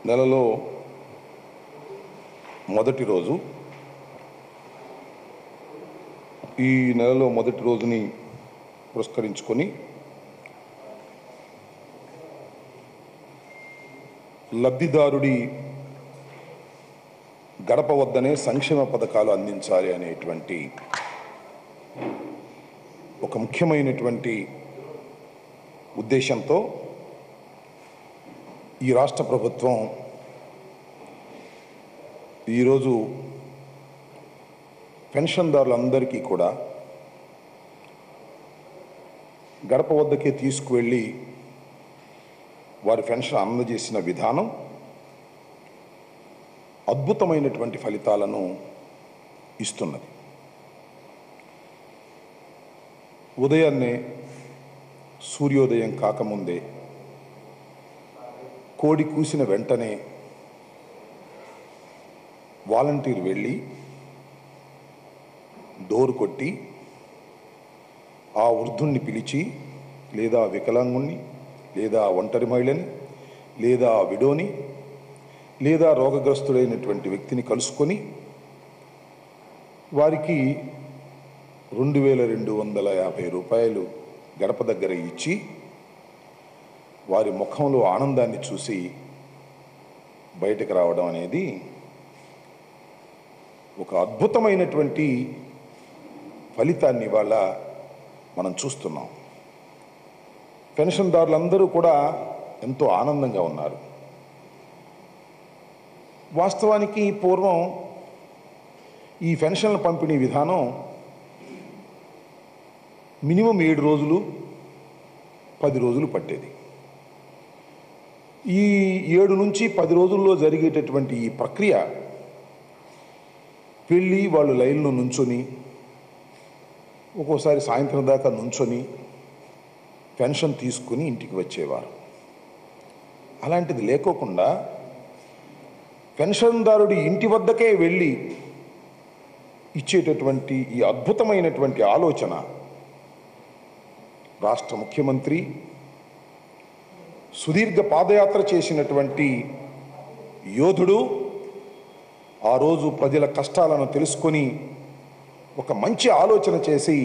నెలలో మొదటి రోజు ఈ నెలలో మొదటి రోజుని పురస్కరించుకొని లబ్ధిదారుడి గడప వద్దనే సంక్షేమ పథకాలు అందించాలి అనేటువంటి ఒక ముఖ్యమైనటువంటి ఉద్దేశంతో ఈ రాష్ట్ర ప్రభుత్వం ఈరోజు పెన్షన్దారులందరికీ కూడా గడప వద్దకే తీసుకువెళ్ళి వారి పెన్షన్ అందజేసిన విధానం అద్భుతమైనటువంటి ఫలితాలను ఇస్తున్నది ఉదయాన్నే సూర్యోదయం కాకముందే కోడి కూసిన వెంటనే వాలంటీర్ వెళ్ళి డోర్ కొట్టి ఆ వృద్ధుణ్ణి పిలిచి లేదా వికలాంగుణ్ణి లేదా ఒంటరి మహిళని లేదా విడోని లేదా రోగగ్రస్తుడైనటువంటి వ్యక్తిని కలుసుకొని వారికి రెండు వేల రెండు వందల యాభై రూపాయలు గడప దగ్గర ఇచ్చి వారి ముఖంలో ఆనందాన్ని చూసి బయటకు రావడం అనేది ఒక అద్భుతమైనటువంటి ఫలితాన్ని ఇవాళ మనం చూస్తున్నాం పెన్షన్దారులందరూ కూడా ఎంతో ఆనందంగా ఉన్నారు వాస్తవానికి పూర్వం ఈ పెన్షన్ల పంపిణీ విధానం మినిమం ఏడు రోజులు పది రోజులు పట్టేది ఈ ఏడు నుంచి పది రోజుల్లో జరిగేటటువంటి ఈ ప్రక్రియ వెళ్ళి వాళ్ళు లైన్లో నుంచొని ఒక్కోసారి సాయంత్రం దాకా నుంచొని పెన్షన్ తీసుకుని ఇంటికి వచ్చేవారు అలాంటిది లేకోకుండా పెన్షన్దారుడి ఇంటి వద్దకే వెళ్ళి ఇచ్చేటటువంటి ఈ అద్భుతమైనటువంటి ఆలోచన రాష్ట్ర ముఖ్యమంత్రి సుదీర్ఘ పాదయాత్ర చేసినటువంటి యోధుడు ఆ రోజు ప్రజల కష్టాలను తెలుసుకొని ఒక మంచి ఆలోచన చేసి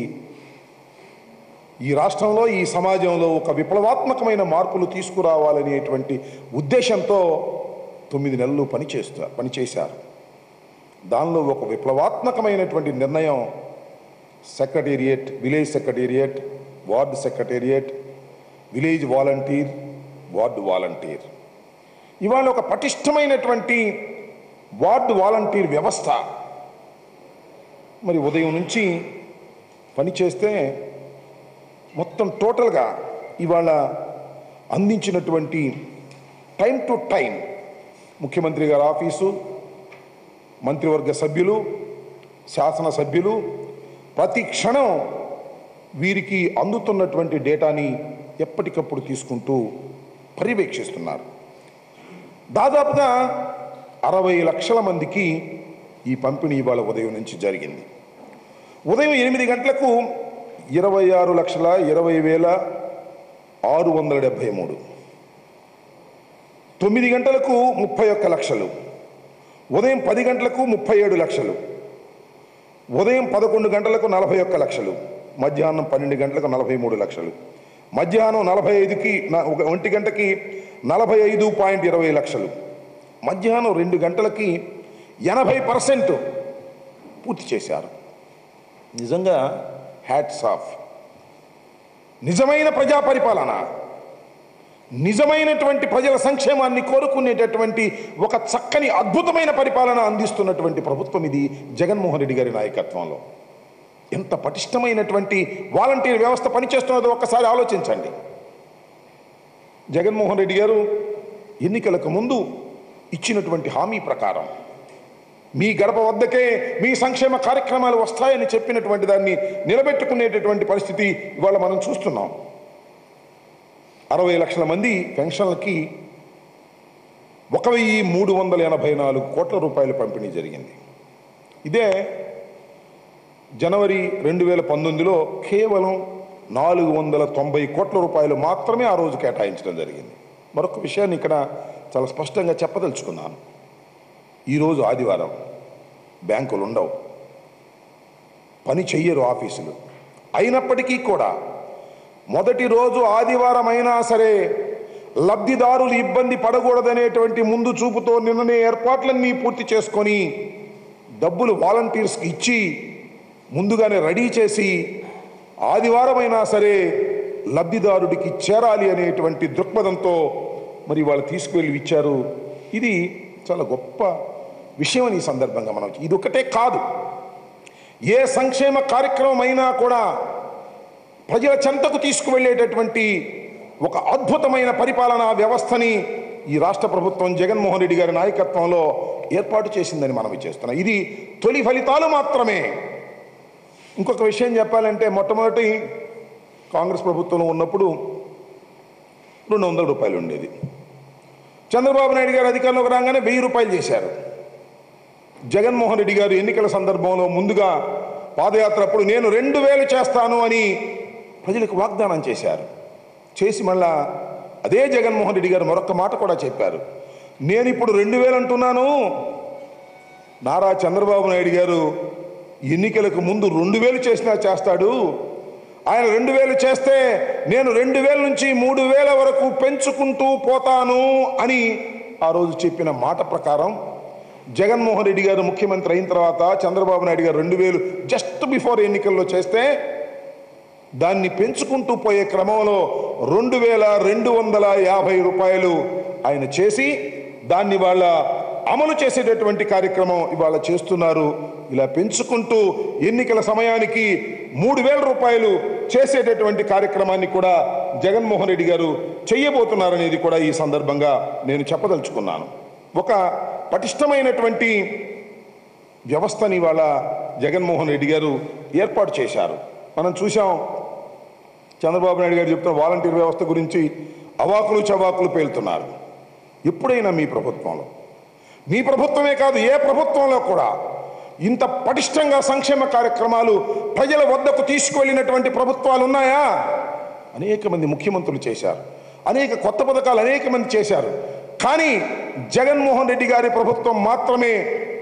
ఈ రాష్ట్రంలో ఈ సమాజంలో ఒక విప్లవాత్మకమైన మార్పులు తీసుకురావాలనేటువంటి ఉద్దేశంతో తొమ్మిది నెలలు పనిచేస్తా పనిచేశారు దానిలో ఒక విప్లవాత్మకమైనటువంటి నిర్ణయం secretariat village secretariat ward secretariat village volunteer ward volunteer ఇవాళ ఒక పటిష్టమైనటువంటి వార్డు వాలంటీర్ వ్యవస్థ మరి ఉదయం నుంచి పనిచేస్తే మొత్తం టోటల్గా ఇవాళ అందించినటువంటి టైం టు టైం ముఖ్యమంత్రి గారి ఆఫీసు మంత్రివర్గ సభ్యులు శాసనసభ్యులు ప్రతి క్షణం వీరికి అందుతున్నటువంటి డేటాని ఎప్పటికప్పుడు తీసుకుంటూ పర్యవేక్షిస్తున్నారు దాదాపుగా అరవై లక్షల మందికి ఈ పంపిణీ ఇవాళ ఉదయం నుంచి జరిగింది ఉదయం ఎనిమిది గంటలకు ఇరవై ఆరు లక్షల ఇరవై వేల ఆరు వందల డెబ్భై మూడు తొమ్మిది గంటలకు ముప్పై ఒక్క లక్షలు ఉదయం పది గంటలకు ముప్పై ఏడు లక్షలు ఉదయం పదకొండు గంటలకు నలభై ఒక్క లక్షలు మధ్యాహ్నం పన్నెండు గంటలకు నలభై మూడు లక్షలు మధ్యాహ్నం నలభై ఐదుకి న- ఒక ఒంటి గంటకి నలభై ఐదు పాయింట్ ఇరవై లక్షలు మధ్యాహ్నం రెండు గంటలకి ఎనభై పర్సెంట్ పూర్తి చేశారు నిజంగా హ్యాట్స్ ఆఫ్ నిజమైన ప్రజా పరిపాలన నిజమైనటువంటి ప్రజల సంక్షేమాన్ని కోరుకునేటటువంటి ఒక చక్కని అద్భుతమైన పరిపాలన అందిస్తున్నటువంటి ప్రభుత్వం ఇది జగన్మోహన్ రెడ్డి గారి నాయకత్వంలో ఎంత పటిష్టమైనటువంటి వాలంటీర్ వ్యవస్థ పనిచేస్తున్నదో ఒక్కసారి ఆలోచించండి జగన్మోహన్ రెడ్డి గారు ఎన్నికలకు ముందు ఇచ్చినటువంటి హామీ ప్రకారం మీ గడప వద్దకే మీ సంక్షేమ కార్యక్రమాలు వస్తాయని చెప్పినటువంటి దాన్ని నిలబెట్టుకునేటటువంటి పరిస్థితి ఇవాళ మనం చూస్తున్నాం అరవై లక్షల మంది పెన్షన్లకి ఒక వెయ్యి మూడు వందల ఎనభై నాలుగు కోట్ల రూపాయల పంపిణీ జరిగింది ఇదే జనవరి రెండు వేల పంతొమ్మిదిలో కేవలం నాలుగు వందల తొంభై కోట్ల రూపాయలు మాత్రమే ఆ రోజు కేటాయించడం జరిగింది మరొక విషయాన్ని ఇక్కడ చాలా స్పష్టంగా చెప్పదలుచుకున్నాను ఈరోజు ఆదివారం బ్యాంకులు ఉండవు పని చెయ్యరు ఆఫీసులు అయినప్పటికీ కూడా మొదటి రోజు ఆదివారం అయినా సరే లబ్ధిదారులు ఇబ్బంది పడకూడదనేటువంటి ముందు చూపుతో నిన్ననే ఏర్పాట్లన్నీ పూర్తి చేసుకొని డబ్బులు వాలంటీర్స్కి ఇచ్చి ముందుగానే రెడీ చేసి ఆదివారం అయినా సరే లబ్ధిదారుడికి చేరాలి అనేటువంటి దృక్పథంతో మరి వాళ్ళు తీసుకువెళ్ళి ఇచ్చారు ఇది చాలా గొప్ప విషయం అని ఈ సందర్భంగా మనం ఇది ఒకటే కాదు ఏ సంక్షేమ కార్యక్రమం అయినా కూడా ప్రజల చెంతకు తీసుకువెళ్ళేటటువంటి ఒక అద్భుతమైన పరిపాలనా వ్యవస్థని ఈ రాష్ట్ర ప్రభుత్వం జగన్మోహన్ రెడ్డి గారి నాయకత్వంలో ఏర్పాటు చేసిందని మనం చేస్తున్నాం ఇది తొలి ఫలితాలు మాత్రమే ఇంకొక విషయం చెప్పాలంటే మొట్టమొదటి కాంగ్రెస్ ప్రభుత్వంలో ఉన్నప్పుడు రెండు వందల రూపాయలు ఉండేది చంద్రబాబు నాయుడు గారు అధికారంలోకి రాగానే వెయ్యి రూపాయలు చేశారు జగన్మోహన్ రెడ్డి గారు ఎన్నికల సందర్భంలో ముందుగా పాదయాత్ర అప్పుడు నేను రెండు వేలు చేస్తాను అని ప్రజలకు వాగ్దానం చేశారు చేసి మళ్ళా అదే జగన్మోహన్ రెడ్డి గారు మరొక మాట కూడా చెప్పారు నేను ఇప్పుడు రెండు వేలు అంటున్నాను నారా చంద్రబాబు నాయుడు గారు ఎన్నికలకు ముందు రెండు వేలు చేసినా చేస్తాడు ఆయన రెండు వేలు చేస్తే నేను రెండు వేల నుంచి మూడు వేల వరకు పెంచుకుంటూ పోతాను అని ఆ రోజు చెప్పిన మాట ప్రకారం జగన్మోహన్ రెడ్డి గారు ముఖ్యమంత్రి అయిన తర్వాత చంద్రబాబు నాయుడు గారు రెండు వేలు జస్ట్ బిఫోర్ ఎన్నికల్లో చేస్తే దాన్ని పెంచుకుంటూ పోయే క్రమంలో రెండు వేల రెండు వందల యాభై రూపాయలు ఆయన చేసి దాన్ని వాళ్ళ అమలు చేసేటటువంటి కార్యక్రమం ఇవాళ చేస్తున్నారు ఇలా పెంచుకుంటూ ఎన్నికల సమయానికి మూడు వేల రూపాయలు చేసేటటువంటి కార్యక్రమాన్ని కూడా జగన్మోహన్ రెడ్డి గారు చెయ్యబోతున్నారనేది కూడా ఈ సందర్భంగా నేను చెప్పదలుచుకున్నాను ఒక పటిష్టమైనటువంటి వ్యవస్థని ఇవాళ జగన్మోహన్ రెడ్డి గారు ఏర్పాటు చేశారు మనం చూసాం చంద్రబాబు నాయుడు గారు చెప్తున్న వాలంటీర్ వ్యవస్థ గురించి అవాకులు చవాకులు పేలుతున్నారు ఎప్పుడైనా మీ ప్రభుత్వంలో మీ ప్రభుత్వమే కాదు ఏ ప్రభుత్వంలో కూడా ఇంత పటిష్టంగా సంక్షేమ కార్యక్రమాలు ప్రజల వద్దకు తీసుకువెళ్ళినటువంటి ప్రభుత్వాలు ఉన్నాయా అనేక మంది ముఖ్యమంత్రులు చేశారు అనేక కొత్త పథకాలు అనేక మంది చేశారు కానీ జగన్మోహన్ రెడ్డి గారి ప్రభుత్వం మాత్రమే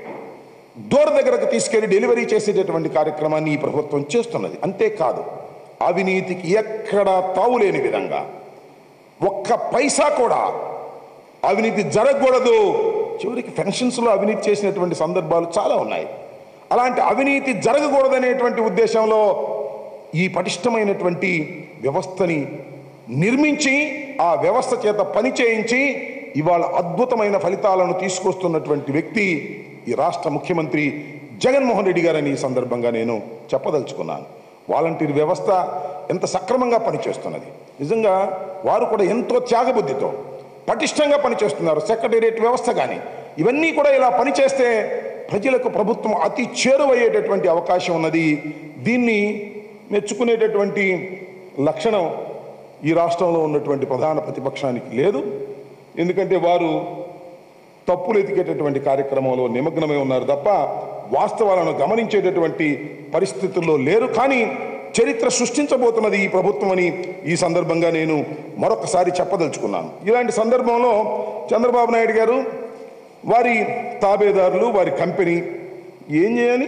డోర్ దగ్గరకు తీసుకెళ్లి డెలివరీ చేసేటటువంటి కార్యక్రమాన్ని ఈ ప్రభుత్వం చేస్తున్నది అంతేకాదు అవినీతికి ఎక్కడా తావులేని విధంగా ఒక్క పైసా కూడా అవినీతి జరగకూడదు చివరికి పెన్షన్స్లో అవినీతి చేసినటువంటి సందర్భాలు చాలా ఉన్నాయి అలాంటి అవినీతి జరగకూడదనేటువంటి ఉద్దేశంలో ఈ పటిష్టమైనటువంటి వ్యవస్థని నిర్మించి ఆ వ్యవస్థ చేత పని చేయించి ఇవాళ అద్భుతమైన ఫలితాలను తీసుకొస్తున్నటువంటి వ్యక్తి ఈ రాష్ట్ర ముఖ్యమంత్రి జగన్మోహన్ రెడ్డి గారని ఈ సందర్భంగా నేను చెప్పదలుచుకున్నాను వాలంటీర్ వ్యవస్థ ఎంత సక్రమంగా పనిచేస్తున్నది నిజంగా వారు కూడా ఎంతో త్యాగబుద్ధితో పటిష్టంగా పనిచేస్తున్నారు సెక్రటేరియట్ వ్యవస్థ కానీ ఇవన్నీ కూడా ఇలా పనిచేస్తే ప్రజలకు ప్రభుత్వం అతి చేరువయ్యేటటువంటి అవకాశం ఉన్నది దీన్ని మెచ్చుకునేటటువంటి లక్షణం ఈ రాష్ట్రంలో ఉన్నటువంటి ప్రధాన ప్రతిపక్షానికి లేదు ఎందుకంటే వారు తప్పులు ఎతికేటటువంటి కార్యక్రమంలో నిమగ్నమై ఉన్నారు తప్ప వాస్తవాలను గమనించేటటువంటి పరిస్థితుల్లో లేరు కానీ చరిత్ర సృష్టించబోతున్నది ఈ ప్రభుత్వం అని ఈ సందర్భంగా నేను మరొకసారి చెప్పదలుచుకున్నాను ఇలాంటి సందర్భంలో చంద్రబాబు నాయుడు గారు వారి తాబేదారులు వారి కంపెనీ ఏం చేయాలి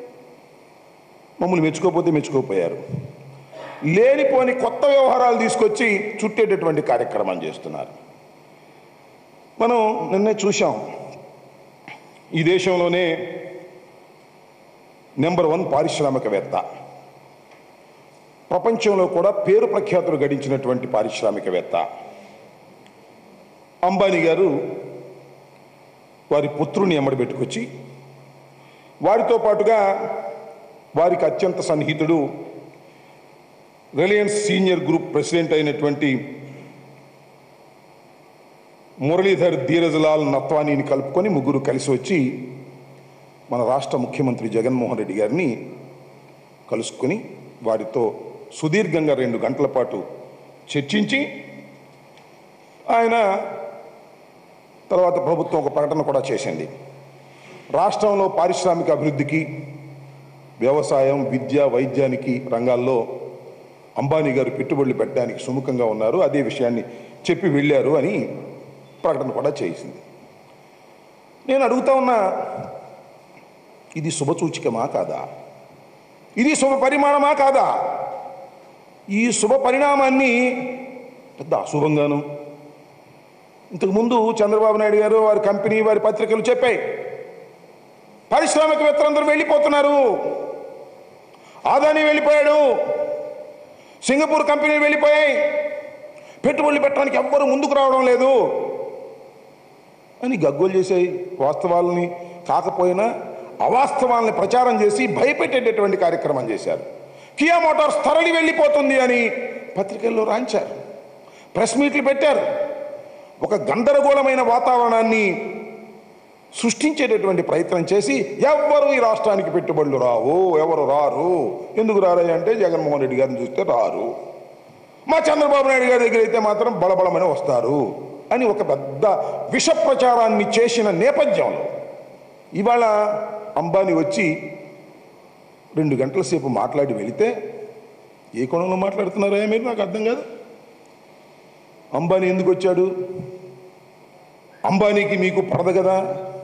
మమ్మల్ని మెచ్చుకోకపోతే మెచ్చుకోకపోయారు లేనిపోని కొత్త వ్యవహారాలు తీసుకొచ్చి చుట్టేటటువంటి కార్యక్రమం చేస్తున్నారు మనం నిన్నే చూశాం ఈ దేశంలోనే నెంబర్ వన్ పారిశ్రామికవేత్త ప్రపంచంలో కూడా పేరు ప్రఖ్యాతులు గడించినటువంటి పారిశ్రామికవేత్త అంబానీ గారు వారి పుత్రుని ఎమ్మడి పెట్టుకొచ్చి వారితో పాటుగా వారికి అత్యంత సన్నిహితుడు రిలయన్స్ సీనియర్ గ్రూప్ ప్రెసిడెంట్ అయినటువంటి మురళీధర్ ధీరజ్లాల్ నత్వానీని కలుపుకొని ముగ్గురు కలిసి వచ్చి మన రాష్ట్ర ముఖ్యమంత్రి జగన్మోహన్ రెడ్డి గారిని కలుసుకొని వారితో సుదీర్ఘంగా రెండు గంటల పాటు చర్చించి ఆయన తర్వాత ప్రభుత్వం ఒక ప్రకటన కూడా చేసింది రాష్ట్రంలో పారిశ్రామిక అభివృద్ధికి వ్యవసాయం విద్య వైద్యానికి రంగాల్లో అంబానీ గారు పెట్టుబడులు పెట్టడానికి సుముఖంగా ఉన్నారు అదే విషయాన్ని చెప్పి వెళ్ళారు అని ప్రకటన కూడా చేసింది నేను అడుగుతా ఉన్నా ఇది శుభసూచికమా కాదా ఇది శుభ పరిమాణమా కాదా ఈ శుభ పరిణామాన్ని పెద్ద అశుభంగాను ఇంతకుముందు చంద్రబాబు నాయుడు గారు వారి కంపెనీ వారి పత్రికలు చెప్పాయి పారిశ్రామికవేత్తలందరూ వెళ్ళిపోతున్నారు ఆదాని వెళ్ళిపోయాడు సింగపూర్ కంపెనీలు వెళ్ళిపోయాయి పెట్టుబడులు పెట్టడానికి ఎవ్వరూ ముందుకు రావడం లేదు అని గగ్గోలు చేసాయి వాస్తవాలని కాకపోయినా అవాస్తవాలని ప్రచారం చేసి భయపెట్టేటటువంటి కార్యక్రమం చేశారు కియా మోటార్స్ తరలి వెళ్ళిపోతుంది అని పత్రికల్లో రాంచారు ప్రెస్ మీట్లు పెట్టారు ఒక గందరగోళమైన వాతావరణాన్ని సృష్టించేటటువంటి ప్రయత్నం చేసి ఎవ్వరు ఈ రాష్ట్రానికి పెట్టుబడులు రావు ఎవరు రారు ఎందుకు రారయ్య అంటే జగన్మోహన్ రెడ్డి గారిని చూస్తే రారు మా చంద్రబాబు నాయుడు గారి దగ్గర అయితే మాత్రం బలబలమని వస్తారు అని ఒక పెద్ద విష ప్రచారాన్ని చేసిన నేపథ్యంలో ఇవాళ అంబానీ వచ్చి రెండు గంటల సేపు మాట్లాడి వెళితే ఏ కోణంలో మాట్లాడుతున్నారా మీరు నాకు అర్థం కాదు అంబానీ ఎందుకు వచ్చాడు అంబానీకి మీకు పడదు కదా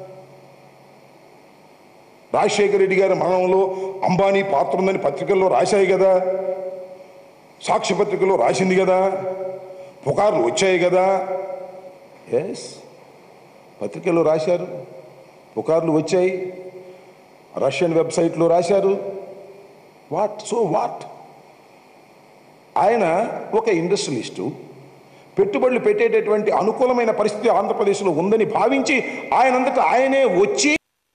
రాజశేఖర రెడ్డి గారి మరణంలో అంబానీ పాత్ర ఉందని పత్రికల్లో రాశాయి కదా సాక్షి పత్రికలో రాసింది కదా పుకార్లు వచ్చాయి కదా ఎస్ పత్రికల్లో రాశారు పుకార్లు వచ్చాయి రష్యన్ వెబ్సైట్లో రాశారు వాట్ సో వాట్ ఆయన ఒక ఇండస్ట్రియలిస్టు పెట్టుబడులు పెట్టేటటువంటి అనుకూలమైన పరిస్థితి ఆంధ్రప్రదేశ్లో ఉందని భావించి ఆయనంతటా ఆయనే వచ్చి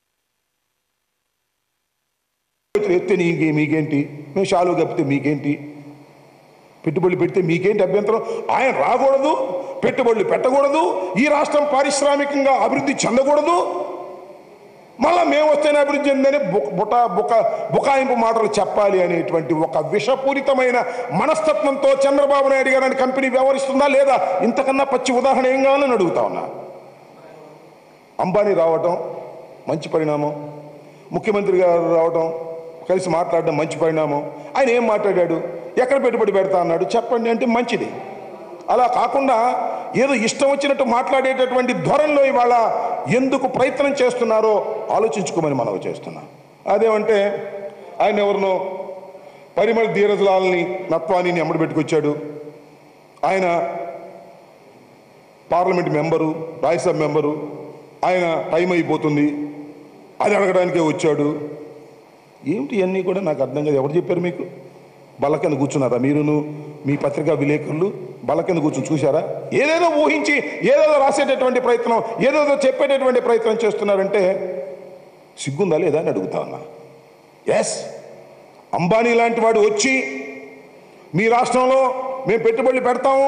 ఎత్తే నీకే మీకేంటి మేము షాలు కప్పితే మీకేంటి పెట్టుబడులు పెడితే మీకేంటి అభ్యంతరం ఆయన రాకూడదు పెట్టుబడులు పెట్టకూడదు ఈ రాష్ట్రం పారిశ్రామికంగా అభివృద్ధి చెందకూడదు మళ్ళా మేము వస్తేనే అభివృద్ధి చెందని బుక బుట బుక బుకాయింపు మాటలు చెప్పాలి అనేటువంటి ఒక విషపూరితమైన మనస్తత్వంతో చంద్రబాబు నాయుడు గారి కంపెనీ వ్యవహరిస్తుందా లేదా ఇంతకన్నా పచ్చి ఉదాహరణ ఏం కావాలని అడుగుతా ఉన్నా అంబానీ రావటం మంచి పరిణామం ముఖ్యమంత్రి గారు రావటం కలిసి మాట్లాడడం మంచి పరిణామం ఆయన ఏం మాట్లాడాడు ఎక్కడ పెట్టుబడి పెడతా అన్నాడు చెప్పండి అంటే మంచిది అలా కాకుండా ఏదో ఇష్టం వచ్చినట్టు మాట్లాడేటటువంటి ధోరణిలో ఇవాళ ఎందుకు ప్రయత్నం చేస్తున్నారో ఆలోచించుకోమని మనవి చేస్తున్నాం అదేమంటే ఆయన ఎవరినో పరిమళ ధీరజ్లాల్ని నత్వానీని అమ్మడి పెట్టుకొచ్చాడు ఆయన పార్లమెంట్ మెంబరు రాజ్యసభ మెంబరు ఆయన టైం అయిపోతుంది అది అడగడానికే వచ్చాడు ఏమిటి ఇవన్నీ కూడా నాకు అర్థం కాదు ఎవరు చెప్పారు మీకు బల్ల కింద కూర్చున్నారా మీరును మీ పత్రికా విలేకరులు బల్ల కింద కూర్చుని చూశారా ఏదేదో ఊహించి ఏదేదో రాసేటటువంటి ప్రయత్నం ఏదేదో చెప్పేటటువంటి ప్రయత్నం చేస్తున్నారంటే సిగ్గుందా లేదా అని అడుగుతా ఉన్నా ఎస్ అంబానీ లాంటి వాడు వచ్చి మీ రాష్ట్రంలో మేము పెట్టుబడులు పెడతాము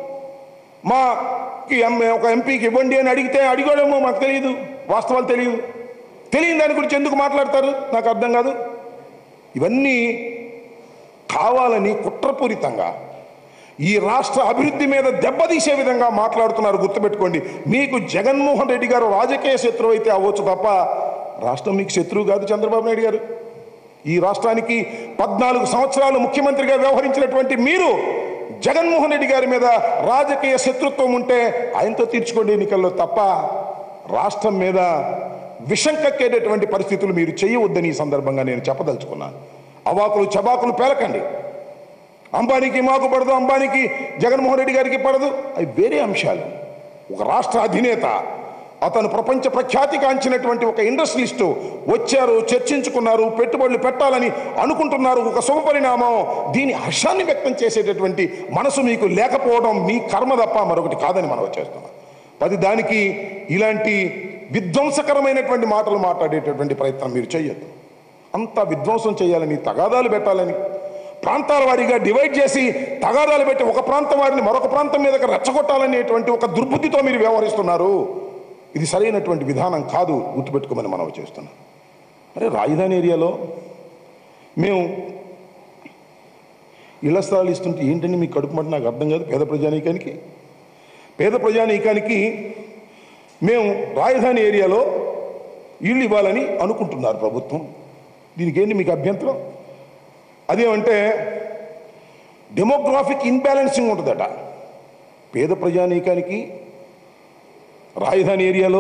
మాకి ఎం- ఒక ఎంపీకి ఇవ్వండి అని అడిగితే అడిగాడేమో మాకు తెలియదు వాస్తవాలు తెలియదు తెలియని దాని గురించి ఎందుకు మాట్లాడతారు నాకు అర్థం కాదు ఇవన్నీ కావాలని కుట్రపూరితంగా ఈ రాష్ట్ర అభివృద్ధి మీద దెబ్బతీసే విధంగా మాట్లాడుతున్నారు గుర్తుపెట్టుకోండి మీకు జగన్మోహన్ రెడ్డి గారు రాజకీయ శత్రువు అయితే అవ్వచ్చు తప్ప రాష్ట్రం మీకు శత్రువు కాదు చంద్రబాబు నాయుడు గారు ఈ రాష్ట్రానికి పద్నాలుగు సంవత్సరాలు ముఖ్యమంత్రిగా వ్యవహరించినటువంటి మీరు జగన్మోహన్ రెడ్డి గారి మీద రాజకీయ శత్రుత్వం ఉంటే ఆయనతో తీర్చుకోండి ఎన్నికల్లో తప్ప రాష్ట్రం మీద విషం కక్కేటటువంటి పరిస్థితులు మీరు చేయవద్దని ఈ సందర్భంగా నేను చెప్పదలుచుకున్నాను అవాకులు చబాకులు పేలకండి అంబానీకి మాకు పడదు అంబానీకి జగన్మోహన్ రెడ్డి గారికి పడదు అవి వేరే అంశాలు ఒక రాష్ట్ర అధినేత అతను ప్రపంచ ప్రఖ్యాతి కాంచినటువంటి ఒక ఇండస్ట్రియలిస్టు వచ్చారు చర్చించుకున్నారు పెట్టుబడులు పెట్టాలని అనుకుంటున్నారు ఒక శుభ పరిణామం దీని హర్షాన్ని వ్యక్తం చేసేటటువంటి మనసు మీకు లేకపోవడం మీ కర్మ తప్ప మరొకటి కాదని మనం చేస్తున్నాం పది దానికి ఇలాంటి విధ్వంసకరమైనటువంటి మాటలు మాట్లాడేటటువంటి ప్రయత్నం మీరు చేయొద్దు అంత విధ్వంసం చేయాలని తగాదాలు పెట్టాలని ప్రాంతాల వారీగా డివైడ్ చేసి తగాదాలు పెట్టి ఒక ప్రాంతం వారిని మరొక ప్రాంతం మీదకి రెచ్చగొట్టాలనేటువంటి ఒక దుర్బుద్ధితో మీరు వ్యవహరిస్తున్నారు ఇది సరైనటువంటి విధానం కాదు గుర్తుపెట్టుకోమని మనం చేస్తున్నాం అరే రాజధాని ఏరియాలో మేము ఇళ్ల స్థలాలు ఇస్తుంటే ఏంటని మీకు కడుపు మాట నాకు అర్థం కాదు పేద ప్రజానీకానికి పేద ప్రజానీకానికి మేము రాజధాని ఏరియాలో ఇళ్ళు ఇవ్వాలని అనుకుంటున్నారు ప్రభుత్వం దీనికి ఏంటి మీకు అభ్యంతరం అదేమంటే డెమోగ్రాఫిక్ ఇన్బ్యాలెన్సింగ్ ఉంటుందట పేద ప్రజానీకానికి రాజధాని ఏరియాలో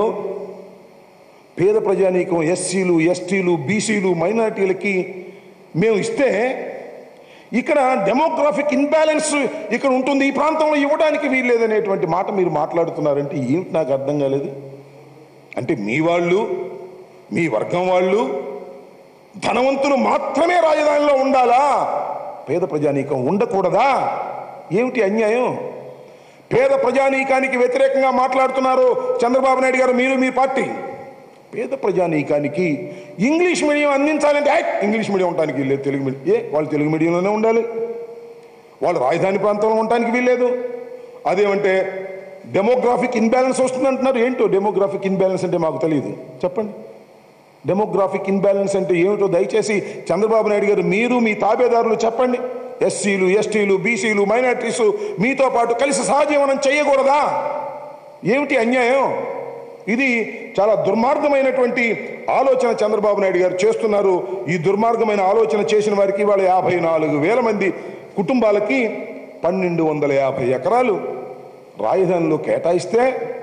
పేద ప్రజానీకం ఎస్సీలు ఎస్టీలు బీసీలు మైనార్టీలకి మేము ఇస్తే ఇక్కడ డెమోగ్రాఫిక్ ఇన్బ్యాలెన్స్ ఇక్కడ ఉంటుంది ఈ ప్రాంతంలో ఇవ్వడానికి వీల్లేదనేటువంటి మాట మీరు మాట్లాడుతున్నారంటే ఏంటి నాకు అర్థం కాలేదు అంటే మీ వాళ్ళు మీ వర్గం వాళ్ళు ధనవంతులు మాత్రమే రాజధానిలో ఉండాలా పేద ప్రజానీకం ఉండకూడదా ఏమిటి అన్యాయం పేద ప్రజానీకానికి వ్యతిరేకంగా మాట్లాడుతున్నారు చంద్రబాబు నాయుడు గారు మీరు మీ పార్టీ పేద ప్రజానీకానికి ఇంగ్లీష్ మీడియం అందించాలంటే "ఏయ్, ఇంగ్లీష్ మీడియం ఉండడానికి వీల్లేదు తెలుగు మీడియం ఏ వాళ్ళు తెలుగు మీడియంలోనే ఉండాలి వాళ్ళు రాజధాని ప్రాంతంలో ఉండడానికి వీల్లేదు అదేమంటే డెమోగ్రాఫిక్ ఇన్బ్యాలెన్స్ వస్తుంది అంటున్నారు ఏంటో డెమోగ్రాఫిక్ ఇన్బ్యాలెన్స్ అంటే మాకు తెలియదు చెప్పండి డెమోగ్రాఫిక్ ఇన్బ్యాలెన్స్ అంటే ఏమిటో దయచేసి చంద్రబాబు నాయుడు గారు మీరు మీ తాబేదారులు చెప్పండి ఎస్సీలు ఎస్టీలు బీసీలు మైనార్టీస్ మీతో పాటు కలిసి సహజీవనం చేయకూడదా ఏమిటి అన్యాయం ఇది చాలా దుర్మార్గమైనటువంటి ఆలోచన చంద్రబాబు నాయుడు గారు చేస్తున్నారు ఈ దుర్మార్గమైన ఆలోచన చేసిన వారికి వాళ్ళ యాభై నాలుగు వేల మంది కుటుంబాలకి పన్నెండు వందల యాభై ఎకరాలు రాజధానిలో కేటాయిస్తే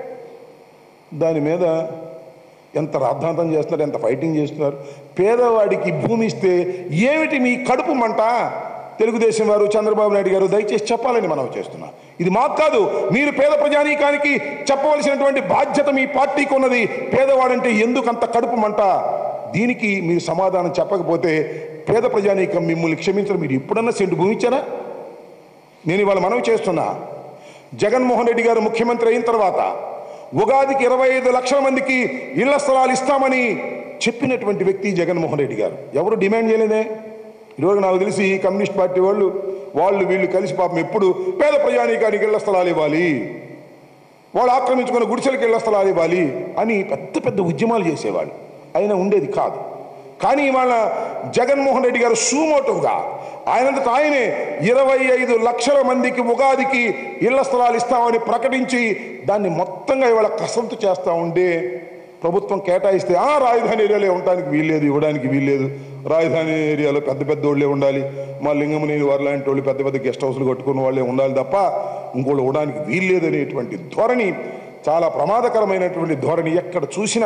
దాని మీద ఎంత రాద్ధాంతం చేస్తున్నారు ఎంత ఫైటింగ్ చేస్తున్నారు పేదవాడికి భూమి ఇస్తే ఏమిటి మీ కడుపు మంట తెలుగుదేశం వారు చంద్రబాబు నాయుడు గారు దయచేసి చెప్పాలని మనం చేస్తున్నాం ఇది మాకు కాదు మీరు పేద ప్రజానీకానికి చెప్పవలసినటువంటి బాధ్యత మీ పార్టీకి ఉన్నది పేదవాడంటే ఎందుకు అంత కడుపు మంట దీనికి మీరు సమాధానం చెప్పకపోతే పేద ప్రజానీకం మిమ్మల్ని క్షమించడం మీరు ఎప్పుడన్నా సెంటు భూమి ఇచ్చారా నేను ఇవాళ మనవి చేస్తున్నా జగన్మోహన్ రెడ్డి గారు ముఖ్యమంత్రి అయిన తర్వాత ఉగాదికి ఇరవై ఐదు లక్షల మందికి ఇళ్ల స్థలాలు ఇస్తామని చెప్పినటువంటి వ్యక్తి జగన్మోహన్ రెడ్డి గారు ఎవరు డిమాండ్ చేయలేదే ఈరోజు నాకు తెలిసి కమ్యూనిస్ట్ పార్టీ వాళ్ళు వాళ్ళు వీళ్ళు కలిసి పాపం ఎప్పుడు పేద ప్రజానీకానికి ఇళ్ల స్థలాలు ఇవ్వాలి వాళ్ళు ఆక్రమించుకున్న గుడిసెలకు ఇళ్ల స్థలాలు ఇవ్వాలి అని పెద్ద పెద్ద ఉద్యమాలు చేసేవాళ్ళు అయినా ఉండేది కాదు కానీ ఇవాళ జగన్మోహన్ రెడ్డి గారు సూమోటుగా ఆయనంతట ఆయనే ఇరవై ఐదు లక్షల మందికి ఉగాదికి ఇళ్ల స్థలాలు ఇస్తామని ప్రకటించి దాన్ని మొత్తంగా ఇవాళ కసరత్తు చేస్తూ ఉండే ప్రభుత్వం కేటాయిస్తే ఆ రాజధాని ఏరియాలో ఉండడానికి వీల్లేదు ఇవ్వడానికి వీల్లేదు రాజధాని ఏరియాలో పెద్ద పెద్ద వాళ్ళే ఉండాలి మా లింగమనేని వారు లాంటి వాళ్ళు పెద్ద పెద్ద గెస్ట్ హౌస్లు కట్టుకున్న వాళ్ళే ఉండాలి తప్ప ఇంకోళ్ళు ఇవ్వడానికి వీల్లేదు అనేటువంటి ధోరణి చాలా ప్రమాదకరమైనటువంటి ధోరణి ఎక్కడ చూసినా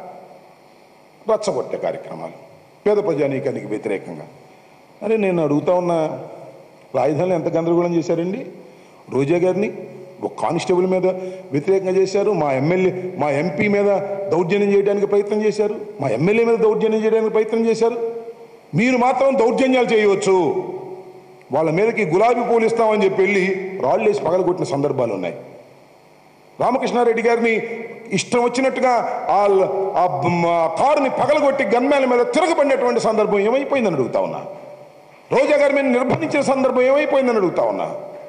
రచ్చగొట్టే కార్యక్రమాలు పేద ప్రజానీకానికి వ్యతిరేకంగా అరే నేను అడుగుతా ఉన్న రాజధానిలో ఎంత గందరగోళం చేశారండి రోజా గారిని ఒక కానిస్టేబుల్ మీద వ్యతిరేకంగా చేశారు మా ఎమ్మెల్యే మా ఎంపీ మీద దౌర్జన్యం చేయడానికి ప్రయత్నం చేశారు మా ఎమ్మెల్యే మీద దౌర్జన్యం చేయడానికి ప్రయత్నం చేశారు మీరు మాత్రం దౌర్జన్యాలు చేయవచ్చు వాళ్ళ మీదకి గులాబీ పూలు ఇస్తామని చెప్పి వెళ్ళి రాళ్ళు వేసి పగలగొట్టిన సందర్భాలు ఉన్నాయి రామకృష్ణారెడ్డి గారిని ఇష్టం వచ్చినట్టుగా ఆ ఆ బ- ఆ కారుని పగలగొట్టి గన్మేల మీద తిరగబడినటువంటి సందర్భం ఏమైపోయిందని అడుగుతా ఉన్నా రోజా గారి మీద నిర్బంధించిన సందర్భం ఏమైపోయిందని అడుగుతా ఉన్నా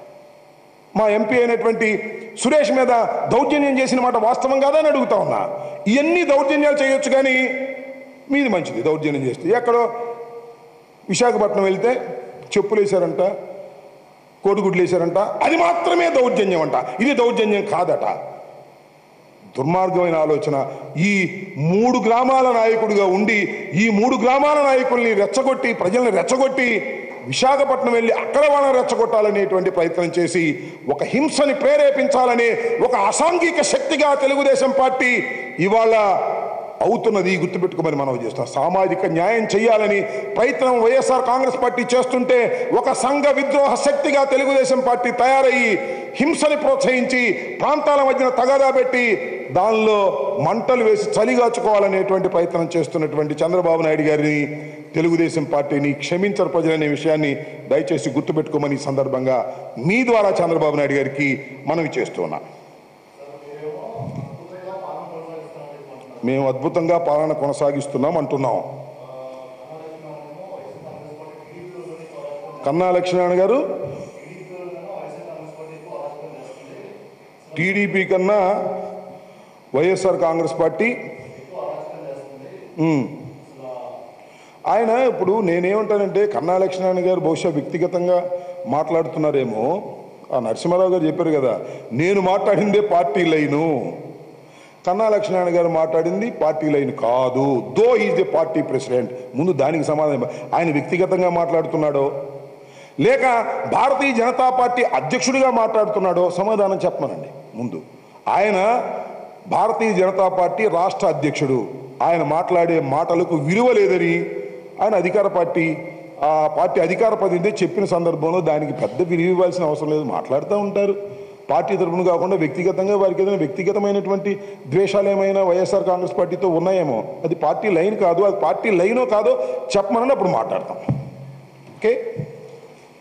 మా ఎంపీ అయినటువంటి సురేష్ మీద దౌర్జన్యం చేసిన మాట వాస్తవం కాదా అని అడుగుతా ఉన్నా ఇవన్నీ దౌర్జన్యాలు చేయొచ్చు కానీ మీది మంచిది దౌర్జన్యం చేస్తే ఎక్కడో విశాఖపట్నం వెళ్తే చెప్పులు వేశారంట కోడిగుడ్లు వేశారంట అది మాత్రమే దౌర్జన్యం అంట ఇది దౌర్జన్యం కాదట దుర్మార్గమైన ఆలోచన ఈ మూడు గ్రామాల నాయకుడిగా ఉండి ఈ మూడు గ్రామాల నాయకుల్ని రెచ్చగొట్టి ప్రజల్ని రెచ్చగొట్టి విశాఖపట్నం వెళ్ళి అక్కడ వాళ్ళని రెచ్చగొట్టాలనేటువంటి ప్రయత్నం చేసి ఒక హింసని ప్రేరేపించాలనే ఒక అసాంఘిక శక్తిగా తెలుగుదేశం పార్టీ ఇవాళ అవుతున్నది గుర్తుపెట్టుకోమని మనం చేస్తాం సామాజిక న్యాయం చేయాలని ప్రయత్నం వైఎస్ఆర్ కాంగ్రెస్ పార్టీ చేస్తుంటే ఒక సంఘ విద్రోహ శక్తిగా తెలుగుదేశం పార్టీ తయారయ్యి హింసని ప్రోత్సహించి ప్రాంతాల మధ్యన తగాదా పెట్టి దానిలో మంటలు వేసి చలిగాచుకోవాలనేటువంటి ప్రయత్నం చేస్తున్నటువంటి చంద్రబాబు నాయుడు గారిని తెలుగుదేశం పార్టీని క్షమించరు ప్రజలనే విషయాన్ని దయచేసి గుర్తుపెట్టుకోమని ఈ సందర్భంగా మీ ద్వారా చంద్రబాబు నాయుడు గారికి మనవి చేస్తున్నా మేము అద్భుతంగా పాలన కొనసాగిస్తున్నాం అంటున్నాం కన్నా లక్ష్మీనారాయణ గారు టీడీపీ కన్నా వైఎస్ఆర్ కాంగ్రెస్ పార్టీ ఉమ్. ఆయన ఇప్పుడు నేనేమంటానంటే కన్నా లక్ష్మీనారాయణ గారు బహుశా వ్యక్తిగతంగా మాట్లాడుతున్నారేమో ఆ నరసింహారావు గారు చెప్పారు కదా నేను మాట్లాడిందే పార్టీ లైను కన్నా లక్ష్మీనారాయణ గారు మాట్లాడింది పార్టీ లైన్ కాదు though is the party president ముందు దానికి సమాధానం ఇవ్వ- ఆయన వ్యక్తిగతంగా మాట్లాడుతున్నాడో లేక భారతీయ జనతా పార్టీ అధ్యక్షుడిగా మాట్లాడుతున్నాడో సమాధానం చెప్పమనండి ముందు ఆయన భారతీయ జనతా పార్టీ రాష్ట్ర అధ్యక్షుడు ఆయన మాట్లాడే మాటలకు విలువ లేదని ఆయన అధికార పార్టీ ఆ పార్టీ అధికార ప్రతినిధి చెప్పిన సందర్భంలో దానికి పెద్ద విలువ ఇవ్వాల్సిన అవసరం లేదు మాట్లాడుతూ ఉంటారు పార్టీ తరపున కాకుండా వ్యక్తిగతంగా వారికి ఏదైనా వ్యక్తిగతమైనటువంటి ద్వేషాలు ఏమైనా వైఎస్ఆర్ కాంగ్రెస్ పార్టీతో ఉన్నాయేమో అది పార్టీ లైన్ కాదు అది పార్టీ లైనో కాదో చెప్పమని అప్పుడు మాట్లాడతాం ఓకే